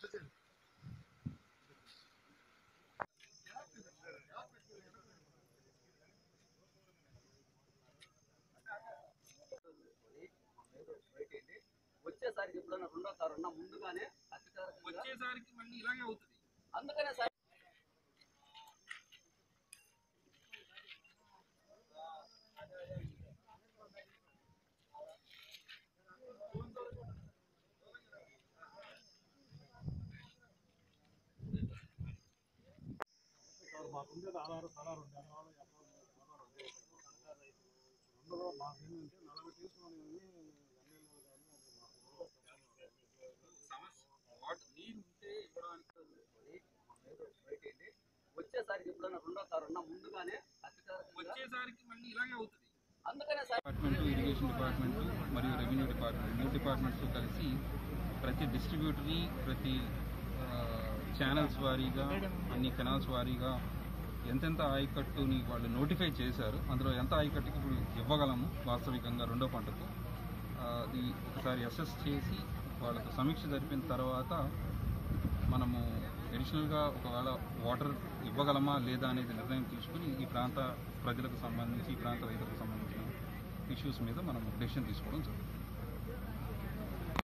వచ్చేసరికి ఎప్పుడైనా రెండోసారి ఉన్నా ముందుగానే అధికారికంగా వచ్చేసరికి మళ్ళీ ఇలాగే అవుతుంది అందుకనే సార్ మాకుండేది ఆధార్ స్థలాలు ఉంది దానివల్ల ఎక్కడ ఆధార్ ఉంది అందులో మాకేంటంటే నలభై తీసుకుని ఎమ్మెల్యేలు కానీ అది మాకు సమస్య వాటర్ నీరు ఉంటే ఇవ్వడానికి బయటేయండి. వచ్చేసరికి ఎప్పుడైనా రెండోసారి ఉన్నా ముందుగానే అధికారికంగా వచ్చేసరికి మళ్ళీ ఇలాగే అవుతుంది అందుకనే సార్ డిపార్ట్మెంట్ ఇరిగేషన్ డిపార్ట్మెంట్ మరియు రెవెన్యూ డిపార్ట్మెంట్ మూడు డిపార్ట్మెంట్స్ కలిసి ప్రతి డిస్ట్రిబ్యూటరీ ప్రతి ఛానల్స్ వారీగా అన్ని కెనాల్స్ వారీగా ఎంతెంత ఆయకట్టుని వాళ్ళు నోటిఫై చేశారు అందులో ఎంత ఆయకట్టుకి ఇప్పుడు ఇవ్వగలము వాస్తవికంగా రెండో పంటకు ఆ, అది ఒకసారి అసెస్ చేసి వాళ్ళకు సమీక్ష జరిపిన తర్వాత మనము అడిషనల్గా ఒకవేళ వాటర్ ఇవ్వగలమా లేదా అనేది నిర్ణయం తీసుకుని ఈ ప్రాంత ప్రజలకు సంబంధించి ఈ ప్రాంత రైతులకు సంబంధించిన ఇష్యూస్ మీద మనం డెసిషన్ తీసుకోవడం జరుగుతుంది